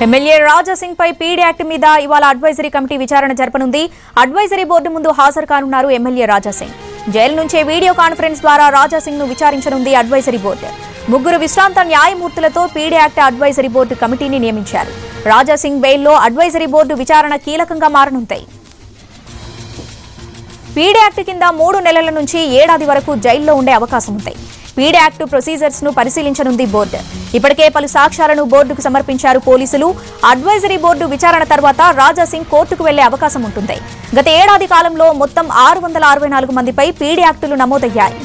MLA Raja Singh పై PD act మీద ఇవాళ అడ్వైజరీ కమిటీ విచారణ జరపనుంది అడ్వైజరీ బోర్డు ముందు హాజరు కానున్నారు ఎమ్మెల్యే రాజాసింగ్ జైలు నుంచే వీడియో కాన్ఫరెన్స్ ద్వారా రాజాసింగ్ ను విచారించనుంది అడ్వైజరీ బోర్డు ముగ్గురు విశ్రాంత న్యాయమూర్తులతో పీడీ యాక్ట్ అడ్వైజరీ బోర్డు కమిటీని నియమించారు రాజాసింగ్ బెయిల్లో అడ్వైజరీ బోర్డు విచారణ కీలకంగా మారనుంది పీడీ యాక్ట్ కింద మూడు నెలల నుంచి ఏడాది వరకు జైల్లో ఉండే అవకాశం ఉంది పీడీ యాక్ట్ ప్రొసీజర్స్ ను పరిశీలించనుంది బోర్డు ఇప్పటికే పలు సాక్ష్యాలను బోర్డుకు సమర్పించారు పోలీసులు అడ్వైజరీ బోర్డు విచారణ తర్వాత రాజాసింగ్ కోర్టుకు వెళ్లే అవకాశం ఉంటుంది గత ఏడాది కాలంలో మొత్తం ఆరు వందల అరవై నాలుగు మందిపై పీడీ యాక్టులు నమోదయ్యాయి